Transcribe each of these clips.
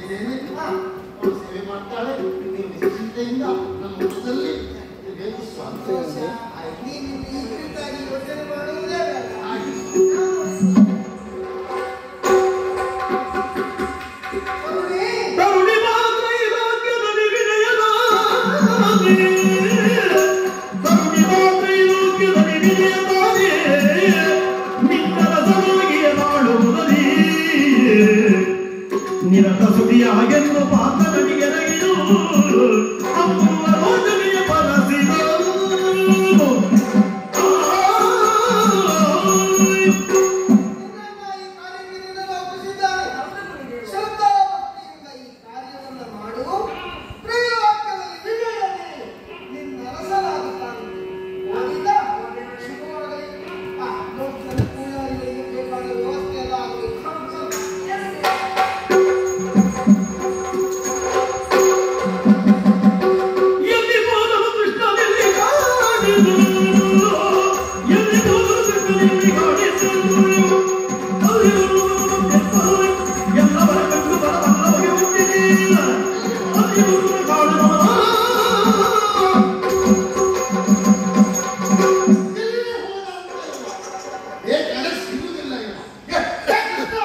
ಇದ್ದೇನೆ ಅವಳು ಸೇವೆ ಮಾಡ್ತಾಳೆ ನೀವು ನಿಶ್ಚಿಂತೆಯಿಂದ ನಮ್ಮ ಊಟದಲ್ಲಿ ಇರಬೇಕು ಸ್ವಾಮಿ ಸಂತೋಷ ನೀನು ಈ ಕುರಿತಾಗಿ ಯೋಚನೆ ಮಾಡುವುದೇ ಬೇಡ ಹಾಗೆ. ಕರುಣೆ, ಕರುಣಿ ಮಾತ್ರ ಇಲಾಖೆದಲ್ಲಿ ವಿನಯನಾದೆ. ಕರುಣಿ ಮಾತ್ರ ಇಲಾಖೆಯಲ್ಲಿ ವಿನಯನಾದೆ. ನಿನ್ನ ರಸವಾಗಿಯ ಮಾಡುವುದರಿ. ನಿರತ ಸುಡಿಯಾಗೆನ್ನು ಪಾತ್ರನಿಗೆ ನಗಿದು ಅಮ್ಮುವ ರೋದನೆಯ ಬಲಸಿದ ನಿನ್ನನ್ನ ಈ ಕಾರ್ಯಕ್ಕೆ ನಿನ್ನನ್ನು ಒಪ್ಪಿಸಿದ್ದಾರೆ. ಶ್ರದ್ಧಾಭಕ್ತಿಯಿಂದ ಈ ಕಾರ್ಯವನ್ನು ಮಾಡು ಪ್ರಿಯವಾಕ್ಯದಲ್ಲಿ ವಿಜಯನೇ ನಿನ್ನ ಅರಸನಾಗುತ್ತಾನೆ ನಾವಿಲ್ಲ ಶುಭವಾಗಲಿ ಆ, ನೋಡ್ತಾರೆ ಪೂಜಾರಿಗಳಿಗೆ ಬೇಕಾದ ವ್ಯವಸ್ಥೆ ಎಲ್ಲ ಆಗಲಿ ಎಲ್ಲಿ ಹೋದನು ಕೃಷ್ಣನೆಲ್ಲಿ ಕಾಡಿದನು? ಎಲ್ಲಿ ಹೋದನು ಕೃಷ್ಣನೆಲ್ಲಿ ಕಾಡಿದನು? ಅಲ್ಲಿರುವನು ಎತ್ತರು, ಎಲ್ಲವರ ಕಂಡು ಬರಬಲ್ಲವಗೆ ಹುಟ್ಟಿದೀಯ. ಅಲ್ಲಿರುವನು ಕಾಣುವವ. ಎಲ್ಲಿ ಹೋದ ಅಂತ ಇವ? ಏ ಕಡೆ ಸಿಗುವುದಿಲ್ಲ ಇವ. ಏ, ಏ, ಕೃಷ್ಣ!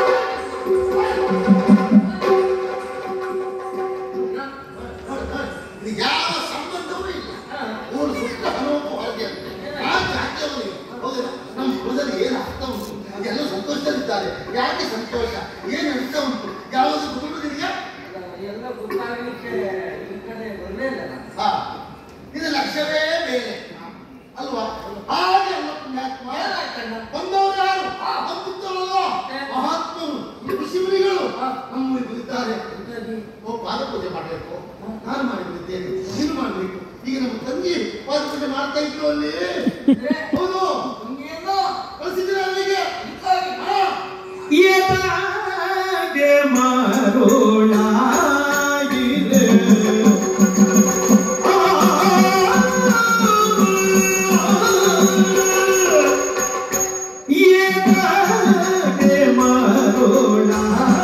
ನೋಡಿ, ನೋಡಿ, ಇದು ಯಾವ ಸಂಬಂಧವೂ ಇಲ್ಲ ಮೂರು ಸುತ್ತ ಹನುಮಪ್ಪು ಹೊರಗೆ ಅಂತೆ. ಯಾಕೆ ಹಾಕ್ಯವನು ಇವ? ಹೌದಿಲ್ಲ? ನಮ್ಮ ಕುಲದಲ್ಲಿ ಏನು ಅರ್ಥ ಉಂಟು ಎಲ್ಲ ಸಂತೋಷದಲ್ಲಿದ್ದಾರೆ ಯಾಕೆ ಸಂತೋಷ ಏನು ಅರ್ಥ ಉಂಟು ಯಾವುದು ಗೊತ್ತು ನಿನಗೆ ಎಲ್ಲ ಗೊತ್ತಾಗಲಿಕ್ಕೆ ಈ ಕಡೆ ಬರಲಿಲ್ಲ ಹಾ ಇದು ಲಕ್ಷ್ಯವೇ ಬೇರೆ ಅಲ್ವಾ ಹಾಗೆ ಅಲ್ಲ ಪುಣ್ಯಾತ್ಮ ಬಂದವರು ಯಾರು ಬಂದಿದ್ದವರಲ್ಲ ಮಹಾತ್ಮರು ಋಷಿಮುನಿಗಳು ನಮ್ಮ ಇದ್ದಾರೆ ಓ ಪಾದ ಪೂಜೆ ಮಾಡಬೇಕು ನಾನು ಮಾಡಿಬಿದ್ದೇನೆ ನೀನು ಮಾಡಬೇಕು ಈಗ ನಮ್ಮ ತಂಗಿ ಪಾದ ಪೂಜೆ ಮಾಡ್ತಾ ಇದ್ರು ಅಲ್ಲಿ ಹೌದು ಹಂಗೇನೋ ಕಳಿಸಿದ್ರೆ ಅಲ್ಲಿಗೆ ಹಾ. ಎದಾಗೆ ಮರುಳಾಗಿದೆ. ಎದಾಗೆ ಮರುಳಾಗಿದೆ.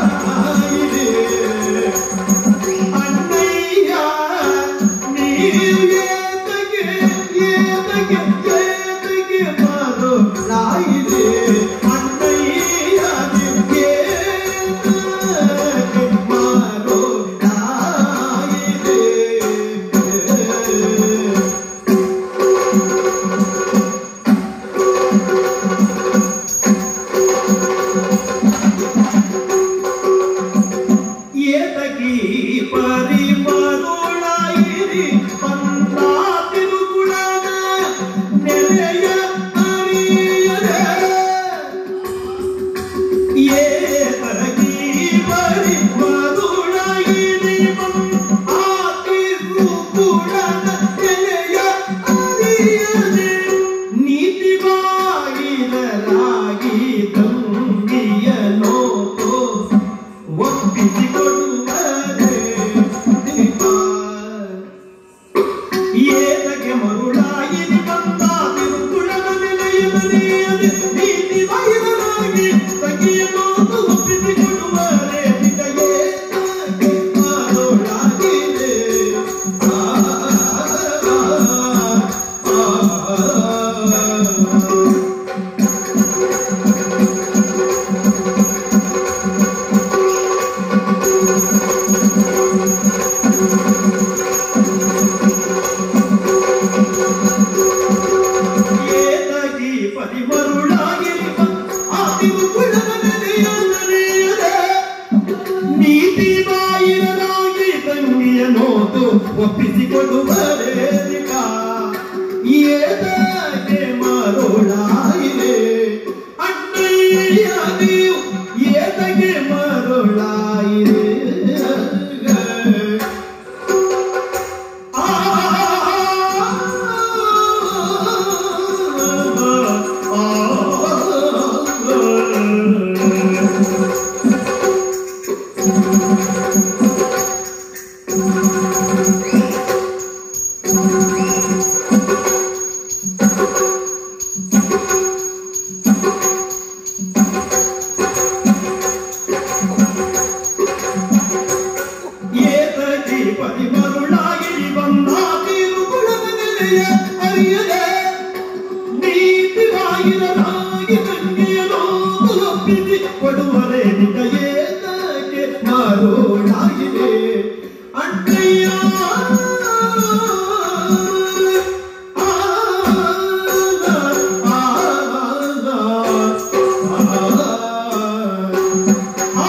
ಅಣ್ಣಯ್ಯ ನೀವು ಏತಕ್ಕೆ ಏತಕ್ಕೆ ಏತಕ್ಕೆ ಮರುಳಾಗಿದೆ ಅಣ್ಣಯ್ಯ ನೀವು ಏತಕ್ಕೆ ಮರುಳಾಗಿದೆ ಏತಕಿ ಪರಿಮರುಳಾಯಿರಿ ಬಂದ ತಿರುಗುಳನ ನೆಲೆಯ ಅರಿಯದೆ ಏತಕಿ ಪರಿಮರುಳಾಯಿರಿ ಬಂದ ತಿರುಗುಳನ ನೆಲೆಯ ಅರಿಯದೆ ನೀತಿ ಬಾಗಿಲರಾಗಿ ತಂಗಿಯ ನೋಟೋ ಒಪ್ಪಿಸಿಕೊಡುವರೆ ಏತಕ್ಕೆ ಮರುಳಾಗಿ ಬಂದ ತಿರುಗುಳದ ನೆಲೆಯಲ್ಲಿ ನೀತಿ ಬೈರನಾಗಿ ತಗಿಯನ್ನು ಒಪ್ಪಿಸಿಕೊಡುವರೆ ಏತಕ್ಕೆ ಮರುಳಾಗಿದೆ ಆ, ಆ, ಆ, ಆ. ಏತಗಿ ಪರಿಮರುಳಾಗಿರಿ ಆದಿವು ಕುಲದ ನೆಲೆಯ ನಡೆಯದೆ ನೀತಿ ಬಾಯಿರನಾಗಿ ತಂಗಿಯ ನೋತು ಒಪ್ಪಿಸಿಕೊಡುವರೇರಿಕ ಏತಗೆ ಮರುಳಾಗಿದೆ ಅಣ್ಣಯ್ಯ ನೀವು ಏತಗೆ ಮರುಳಾಗಿದೆ ಆ ಕೊಡುವರೆ ನಿಜ ಏತಕ್ಕೆ ಮರುಳಾಗಿದೆ ಅಣ್ಣಯ್ಯ ಆ, ಆ, ಆ,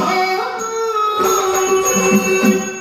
ಆ, ಆ.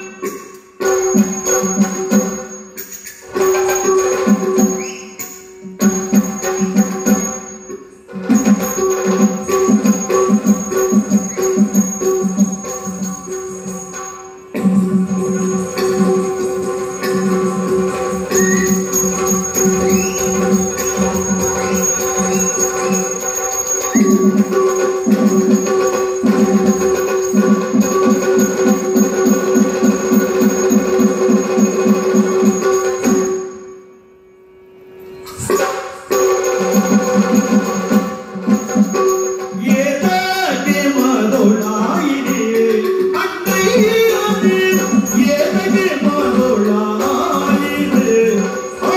ಏತಕ್ಕೆ ಮರುಳಾಯಿದೆ ಅಣ್ಣಯ್ಯನೇ ಏತಕ್ಕೆ ಮರುಳಾಯಿದೆ ಆ,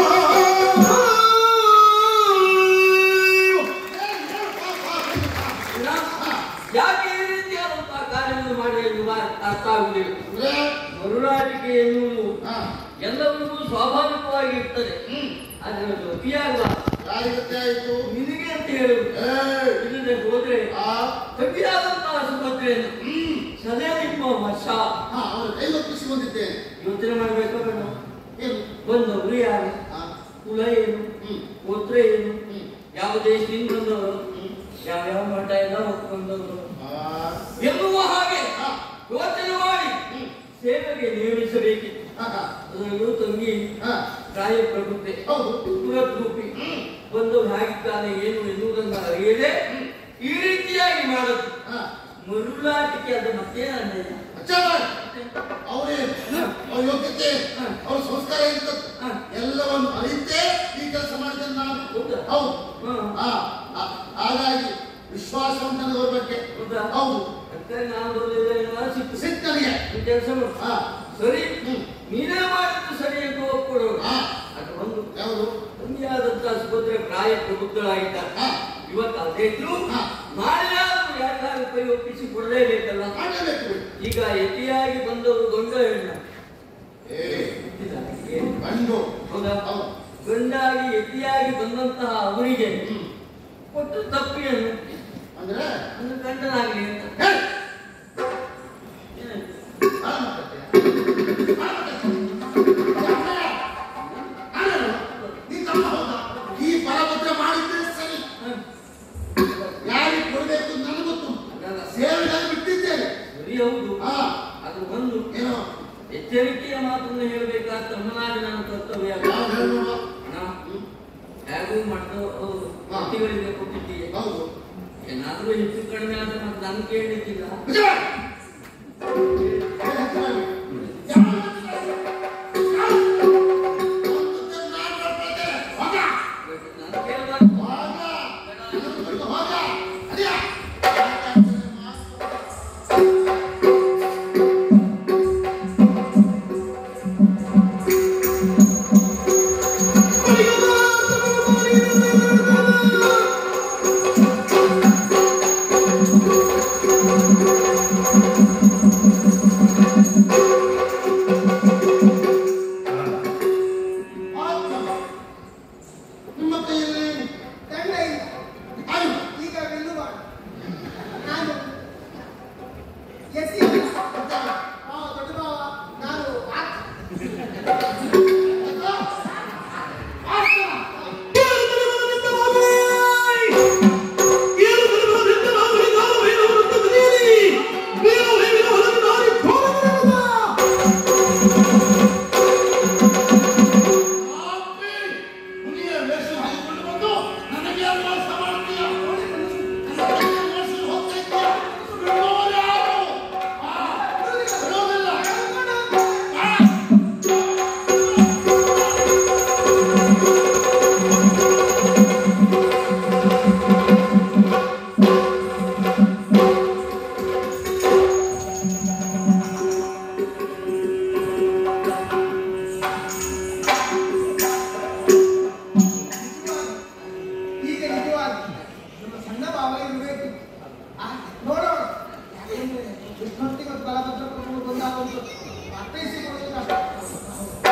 ಯಾಕೆ ಈ ರೀತಿಯಾದಂತಹ ಕಾರ್ಯವನ್ನು ಮಾಡಿ ಅರ್ಥ ಆಗುವುದಿಲ್ಲ ಅಂದ್ರೆ, ಮರುಳಾಟಿಕೆ ಎನ್ನುವುದು ಹಾ, ಎಲ್ಲರಿಗೂ ಸ್ವಾಭಾವಿಕವಾಗಿ ಇರ್ತದೆ ಹ್ಮ್, ಆದ್ರೆ ಅದು ಅತಿಯಾಗಲ್ಲ ಯಾರಿಗತ್ತೆ ಆಯ್ತು ನಿನಗೆ ಅಂತ ಹೇಳುದು ಏ, ಇಲ್ಲದೆ ಹೋದ್ರೆ ಆ, ಕವಿಯಾದಂತಹ ಸುಭದ್ರೆಯನ್ನು ಹ್ಮ್, ಸದೇ ನಿಮ್ಮ ವಶ ಹಾ, ಅವ್ರ ಕೈಗೆ ಒಪ್ಪಿಸಿ ಬಂದಿದ್ದೇನೆ ಯೋಚನೆ ಮಾಡ್ಬೇಕು ಬೇಡ ಏನು ಬಂದವರು ಯಾರು ಆ, ಕುಲ ಏನು ಹ್ಮ್, ಗೋತ್ರ ಏನು ಹ್ಮ್, ಯಾವ ದೇಶದಿಂದ ಬಂದವರು ಹ್ಮ್, ಯಾವ್ಯಾವ ಮಠ ಎಲ್ಲ ಹೊತ್ತು ಬಂದವರು ಆ, ಎನ್ನುವ ಹಾಗೆ ಆ, ಯೋಚನೆ ಮಾಡಿ ಹ್ಮ್, ಸೇವೆಗೆ ನೇಮಿಸಬೇಕಿತ್ತು ಆ, ಆ, ಅದರಲ್ಲೂ ತಂಗಿ ಆ, ಪ್ರಾಯ ಪ್ರಬುದ್ಧೆ ಹೌದು ಕುಲದ್ರೂಪಿ ಹ್ಮ್, ಬಂದವರು ಹೇಗಿದ್ದಾನೆ ಏನು ಎನ್ನುವುದನ್ನು ಅರಿಯದೆ ಈ ರೀತಿಯಾಗಿ ಮಾಡದು ಆ, ಮರುಳಾಟಿಕೆ ಅದು ಮತ್ತೇನ ಅನ್ಯಾಯ? ಅಚ್ಚಾರ ಅವರೇ ಅವ್ರ ಯೋಗ್ಯತೆ ಅವ್ರ ಸಂಸ್ಕಾರ ಇರ್ತದೆ ಹಾ. ಎಲ್ಲವನ್ನು ಅರಿತೇ ಈ ಕೆಲಸ ಮಾಡಿದ್ದೇನೆ ನಾನು ಹೌದಾ? ಹೌದು ಹಾ. ಆ, ಆ, ಹಾಗಾಗಿ ವಿಶ್ವಾಸ ಉಂಟು ನನಗೆ ಅವ್ರ ಬಗ್ಗೆ ಹೌದಾ? ಹೌದು ಅದಕ್ಕೆ ನಾನು ಬರಲಿಲ್ಲ ಎನ್ನುವ ಸಿಟ್ಟು. ಸಿಟ್ಟು ನನಗೆ ಈ ಕೆಲಸ ಮಾಡು. ಹಾ. ಸರಿ ಹ್ಮ್. ನೀನೇ ಮಾಡಿದ್ದು ಸರಿ ಎಂದು ಒಪ್ಕೊಡೋರು ಹಾ. ಅದು ಒಂದು ಯಾವುದು ತಂದೆಯಾದಂತಹ ಸುಭದ್ರೆ ಪ್ರಾಯ ಪ್ರಬುದ್ಧರಾಗಿದ್ದಾರೆ ಹಾ. ಇವತ್ತು ಅದೇ ಇದ್ರು ಹಾ. ನಾಳೆ ಆದ್ರೂ ಯಾರಿಗಾದ್ರೂ ಕೈ ಒಪ್ಪಿಸಿ ಕೊಡಲೇಬೇಕಲ್ಲ ಮಾಡಲೇಬೇಕು ಈಗ ಯತಿಯಾಗಿ ಬಂದವರು ಗಂಡ ಹೆಣ್ಣ ಏ ಹುಟ್ಟಿದ್ದಾರೆ. ಗಂಡು ಹೌದಾ ಹೌದು ಗಂಡಾಗಿ ಯತಿಯಾಗಿ ಬಂದಂತಹ ಅವರಿಗೆ ಹ್ಮ್. ಕೊಟ್ಟು ತಪ್ಪಿಯನ್ನು ಅಂದ್ರೆ ಒಂದು ಗಂಡನಾಗಲಿ ಅಂತ ಹೇ, ಏನಾಯ್ತು? ಬಾಳ ಮಾತಾಡ್ತೀಯ? ಬಾಳ ಮಾತಾಡ್ತೀಯ? ಯಾಕೆ? ನಾನೇನು? ನೀನ್ ತಮ್ಮ ಹೌದಾ? ಈ ಬಲಭದ್ರ ಮಾಡಿದ್ರೆ ಸರಿ ಹ. ಯಾರಿಗೆ ಕೊಡಬೇಕು ಅಂತ ನನಗೆ ಗೊತ್ತು ಅದಲ್ಲ. ಸೇವೆಗಾಗಿ ಬಿಟ್ಟಿದ್ದೇನೆ ಸರಿ ಹೌದು ಹಾ ಅದು ಒಂದು ಏನೋ ಎಚ್ಚರಿಕೆಯ ಮಾತನ್ನು ಹೇಳಬೇಕಾದ ತಮ್ಮನಾಡಿ ನನ್ನ ಕರ್ತವ್ಯ ಯಾವ್ದು ಹೇಳೋಣ ಹಣ ಹೇಗೂ ಮಾಡ್ತೋ ಹೌದು ಹಾ. ವ್ಯಕ್ತಿಗಳಿಗೆ ಕೊಟ್ಟಿದ್ದೀಯ ಹೌದು ಏನಾದ್ರೂ ಹೆಚ್ಚು ಕಡಿಮೆ ಆದ್ರೆ ಮತ್ತೆ ನಾನು ಕೇಳಲಿಕ್ಕಿಲ್ಲ ನಿಜ? ಏನ್ ಹೆಚ್ಚು ಮಾಡಿ? ಯಾರು ಹೆಚ್ಚು ಮಾಡಿ? ಯಾರು? ಒಂದು ನಾನು ಮಾಡ್ಕೊಳ್ತೇನೆ. ಹೋಗ. ನಾನು ಕೇಳಿದಾಗ ಹೋಗ. ಅದನ್ನು ಬಿಟ್ಟು ಹೋಗ. ಅದ್ಯಾ? ಆ ಇಷ್ಟೊತ್ತಿಗೆ ಒಂದು ಬಲಭದ್ರ ಪ್ರಭು ಬಂದಾಗ ಒಂದು ಅರ್ಥೈಸಿಕೊಳ್ಳೋದು ಕಷ್ಟ.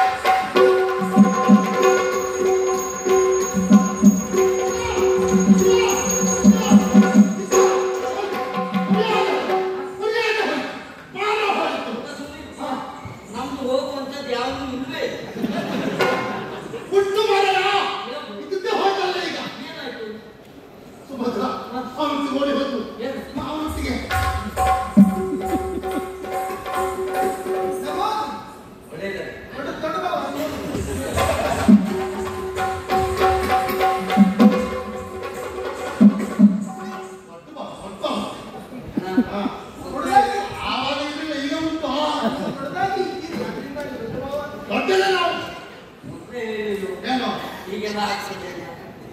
ನಮ್ದು ಹೋಗುವಂಥದ್ದು ಯಾವುದು ಇಲ್ವೇ ಹುಟ್ಟು ಮರಣ ಇದ್ದದ್ದೇ ಹೋಗಲ್ಲ ಈಗ ಏನಾಯ್ತು ಸುಭದ್ರ ಅವನೊಟ್ಟಿಗೆ ಓಡಿ ಹೋದ್ರು ಏನು ಅವನೊಟ್ಟಿಗೆ ನಮ್ಮ ಒಳ್ಳೆಯದೇ ದೊಡ್ಡ ದೊಡ್ಡ ಬಾವ. ಹೊಟ್ಟು ಬಾ, ಹೊಟ್ಟು ಬಾ. ಹಾ. ದೊಡ್ಡದಾಗಿ ಆವಾಗ ಇರಲಿಲ್ಲ ಈಗ ಉಂಟು ದೊಡ್ಡದಾಗಿ ಇದ್ದೀರಿ. ಅದರಿಂದ ದೊಡ್ಡ ಬಾವ. ದೊಡ್ಡದೇ ನಾವು ಮೊದಲೇ ಹೇಳಿದ್ರು ಏನು ಹೀಗೆಲ್ಲ ಆಗ್ತದೆ ಅಂತ.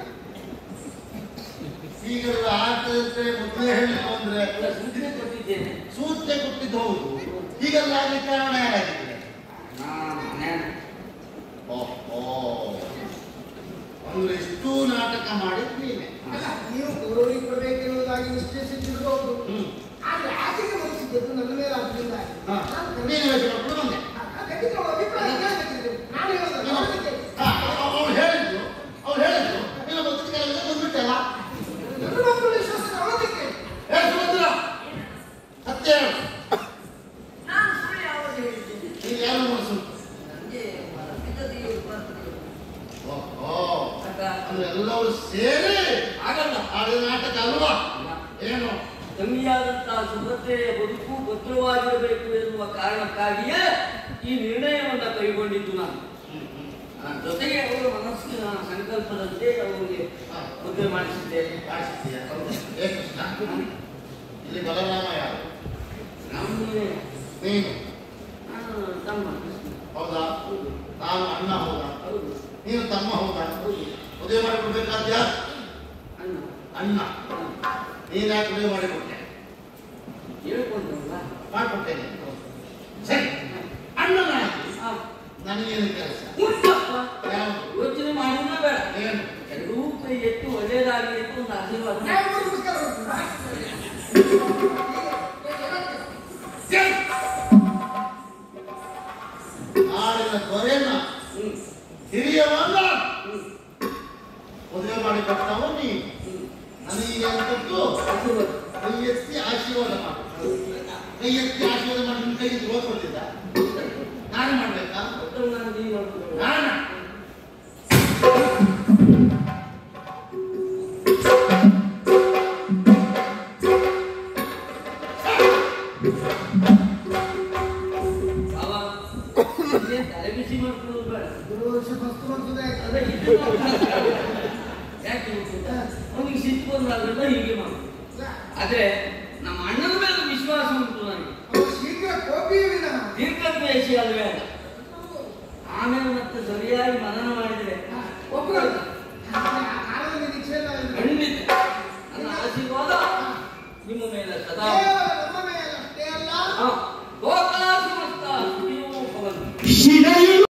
ಈಗೆಲ್ಲ ಆಗ್ತದೆ ಮೊದಲೇ ಹೇಳಿಲ್ಲ ಅಂದ್ರೆ ಎಲ್ಲ ಸೂಚನೆ ಕೊಟ್ಟಿದ್ದೇನೆ ಸೂಚನೆ ಕೊಟ್ಟಿದ್ದು ಹೌದು ಹೀಗೆಲ್ಲ ಆಗ್ಲಿಕ್ಕೆ ಕಾರಣ ಏನಾಗಿದೆ ನಾನು ನಾನು ಓಹೋ ಅಂದ್ರೆ ಇಷ್ಟು ನಾಟಕ ಮಾಡಿದ್ ನೀನೆ ಅಲ್ಲ, ನೀವು ಗೌರವಿಗೆ ಕೊಡಬೇಕೆನ್ನುವುದಾಗಿ ನಿಶ್ಚಯಿಸಿಟ್ಟಿರ್ಬೋದು ಹ್ಮ್ ಆದ್ರೆ ಆಚೆಗೆ ಬರೆಸಿದ್ದು ನನ್ನ ಮೇಲೆ ಅದರಿಂದ ಹಾ. ನೀನು ಯೋಚನೆ ಮಾಡ್ಕೊಂಡು ಬಂದೆ ಅಭಿಪ್ರಾಯ ಕೇಳಬೇಕಿತ್ತು. ನಾನು ಹೇಳೋದು ನೋಡಲಿಕ್ಕೆ. ಅವ್ರು ಹೇಳಿದ್ರು ಅವ್ರು ಹೇಳಿದ್ರು ಇಲ್ಲ ಬದುಕಿಗೆ ಎಲ್ಲ ಬಂದ್ಬಿಟ್ಟಲ್ಲ ನನ್ನ ಮಕ್ಕಳು ವಿಶ್ವಾಸ ನೋಡೋದಕ್ಕೆ ಏ ಸುಭದ್ರ ಸತ್ಯ ಹೇಳು ನಾನು ಸುಳ್ಳು ಯಾವಾಗ ಹೇಳಿದ್ದೇನೆ ನೀನು ಯಾರು ಮನಸ್ಸು ನನಗೆ ಮನಸ್ಸಿದ್ದದ್ದು ಬರ್ತದೆ. ಓಹೋ ಅಕ್ಕ, ಅಂದ್ರೆ ಎಲ್ಲರೂ ಸೇರಿ ಆಗಲ್ಲ ಆಡಿದ ನಾಟಕ ಅಲ್ವಾ ಏನು ಕಮ್ಮಿಯಾದಂತಹ ಸುಭದ್ರೆಯ ಬದುಕು ಭದ್ರವಾಗಿರಬೇಕು ಎನ್ನುವ ಕಾರಣಕ್ಕಾಗಿಯೇ ಈ ನಿರ್ಣಯವನ್ನ ಕೈಗೊಂಡಿದ್ದು ನಾನು ಆ, ಜೊತೆಗೆ ಅವರ ಮನಸ್ಸಿನ ಸಂಕಲ್ಪದಂತೆ ಅವರಿಗೆ ಮದುವೆ ಮಾಡಿಸಿದ್ದೇನೆ ಕಾಣಿಸ್ತೀಯ ಏ ಕೃಷ್ಣ ಇಲ್ಲಿ ಬಲರಾಮ ಯಾರು ನಮ್ಮನ್ನೇ ನೀನು ನಾನು ತಮ್ಮ ಹೌದಾ ಹೌದು ನಾನು ಅಣ್ಣ ಹೌದಾ ಹೌದು ನೀನು ತಮ್ಮ ಹೌದಾ ಹೌದು ಮದುವೆ ಮಾಡಿಕೊಡ್ಬೇಕಾದ್ಯ ಅಣ್ಣ ಅಣ್ಣ ಹಾ. ನೀನು ಯಾಕೆ ಮದುವೆ ಮಾಡಿಕೊಟ್ಟೆ ಹೇಳ್ಕೊಂಡ್ರಲ್ಲ ಮಾಡಿಕೊಟ್ಟೇನೆ ಸರಿ ಅಣ್ಣನಾಗಿ ಆ, ನನಗೇನು ಕೆಲಸ ಉಂಟಪ್ಪ. ಯಾವುದು ಯೋಚನೆ ಮಾಡಿದ್ರೆ ಬೇಡ ಏನು ಎರಡೂ ಕೈ ಎತ್ತು ಒಳ್ಳೆಯದಾಗಲಿ ಅಂತ ಒಂದು ಆಶೀರ್ವಾದ ನಾನು ನಮಸ್ಕಾರ ಮಾಡ್ತೀನಿ. ಸರಿ. ಆಡಿದ ದೊರೆನ ಹ್ಮ್ ಹಿರಿಯವಲ್ಲ ಹ್ಮ್ ಮದುವೆ ಮಾಡಿ ಕೊಟ್ಟವ ನೀನು ಹ್ಮ್ ನನಗೆ ಅಂತದ್ದು ಆಶೀರ್ವಾದ ಕೈ ಎತ್ತಿ ಆಶೀರ್ವಾದ ಮಾಡು ಕೈ ಎತ್ತಿ ಆಶೀರ್ವಾದ ಮಾಡಿ ನಿನ್ನ ಕೈಗೆ ದ್ರೋಹ ಕೊಟ್ಟಿದ್ದ ನಾನು ಮಾಡ್ಬೇಕಾ ಒಟ್ಟು ನಾನು ನೀವು ಮಾಡ್ಕೊಂಡು ನಾನ ಬಾಬಾ ಇದೇನ್ ತಲೆ ಬಿಸಿ ಮಾಡ್ಕೊಳ್ಳೋದು ಬೇಡ ಗುರು ವರ್ಷ ಫಸ್ಟ್ ಮಾಡ್ತದೆ ಅದೇ ಇದು ಮಾಡ್ಕೊಳ್ಳೋದು. ಯಾಕೆ ಗೊತ್ತಾ? ಅವ್ನಿಗೆ ಸಿಟ್ಟು ಬಂದಾಗಲೆಲ್ಲ ಹೀಗೆ ಮಾಡು ಆದ್ರೆ ನಮ್ಮ ಅಣ್ಣನ ಮೇಲೆ ವಿಶ್ವಾಸ ಉಂಟು ನನಗೆ ಅವ ಶೀಘ್ರ ಕೋಪಿಯೇ ವಿನಃ ದೀರ್ಘದ್ವೇಷಿ ಅಲ್ವೇ ಅಲ್ಲ ಆಮೇಲೆ ಮತ್ತೆ ಸರಿಯಾಗಿ ಮನನ ಮಾಡಿದ್ರೆ ಒಪ್ಪಿಕೊಳ್ಳ ಕಾಲದ ನಿರೀಕ್ಷೆ ಇಲ್ಲ ಇದು. ಖಂಡಿತ ನನ್ನ ಆಶೀರ್ವಾದ ನಿಮ್ಮ ಮೇಲೆ ಸದಾ ಕೇವಲ ನಮ್ಮ ಮೇಲೆ ಅಷ್ಟೇ ಅಲ್ಲ ಹಾ. ಲೋಕ ಸಮಸ್ತ ಸುಖಿನೋ ಭವಂತು. ಶಿಲೆಯು